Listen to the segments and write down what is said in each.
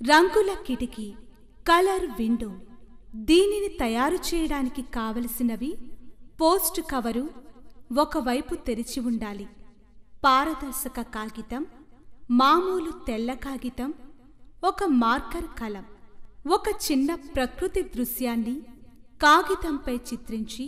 రంగుల కిటికీ colour window దీనిని తయారు చేయడానికి కావలసినవి పోస్ట్ కవరు ఒకవైపు తెరిచి ఉండాలి పారదర్శక కాగితం మామూలు తెల్ల కాగితం ఒక మార్కర్ కలం ఒక చిన్న ప్రకృతి దృశ్యాన్ని కాగితంపై చిత్రించి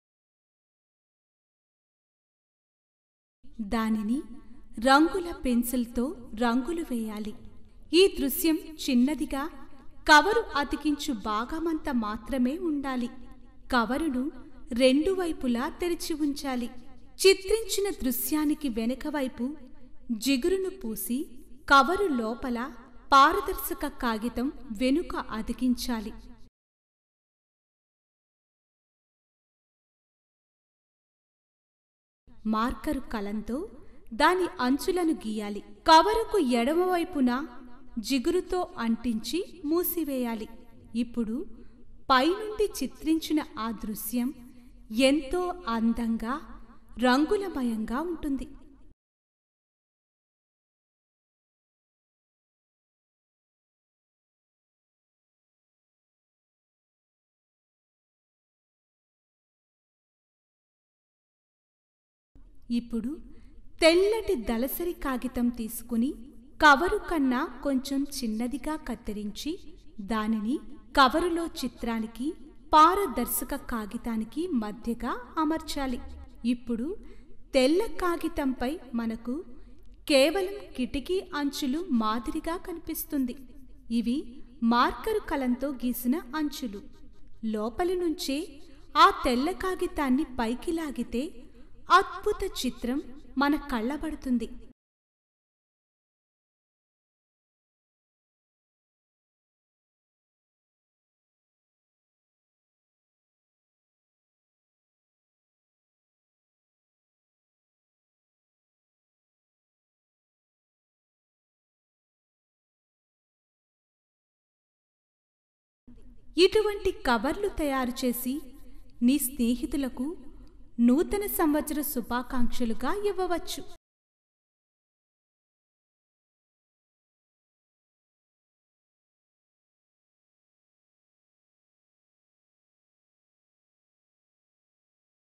దానిని రంగుల పెన్సిల్తో రంగులు వేయాలి ఈ దృశ్యం చిన్నదిగా కవరు అతికించు భాగమంత మాత్రమే ఉండాలి కవరును రెండు వైపులా తెరిచి ఉంచాలి చిత్రించిన దృశ్యానికి వెనుక వైపు జిగురును పూసి కవరు లోపల పారదర్శక కాగితం వెనుక అతికించాలి మార్కరు కలంతో దాని అంచులను గీయాలి కవరుకు ఎడమవైపున జిగురుతో అంటించి మూసివేయాలి ఇప్పుడు పైనుండి చిత్రించిన ఆ దృశ్యం ఎంతో అందంగా రంగులమయంగా ఉంటుంది ఇప్పుడు తెల్లటి దలసరి కాగితం తీసుకుని కవరు కన్నా కొంచెం చిన్నదిగా కత్తిరించి దానిని కవరులో చిత్రానికి పారదర్శక కాగితానికి మధ్యగా అమర్చాలి ఇప్పుడు తెల్ల కాగితంపై మనకు కేవలం కిటికీ అంచులు మాదిరిగా కనిపిస్తుంది ఇవి మార్కరు కలంతో గీసిన అంచులు లోపలి నుంచే ఆ తెల్ల కాగితాన్ని పైకి లాగితే అద్భుత చిత్రం మన కళ్ళబడుతుంది ఇటువంటి కవర్లు తయారు చేసి నీ స్నేహితులకు నూతన సంవత్సర శుభాకాంక్షలుగా ఇవ్వవచ్చు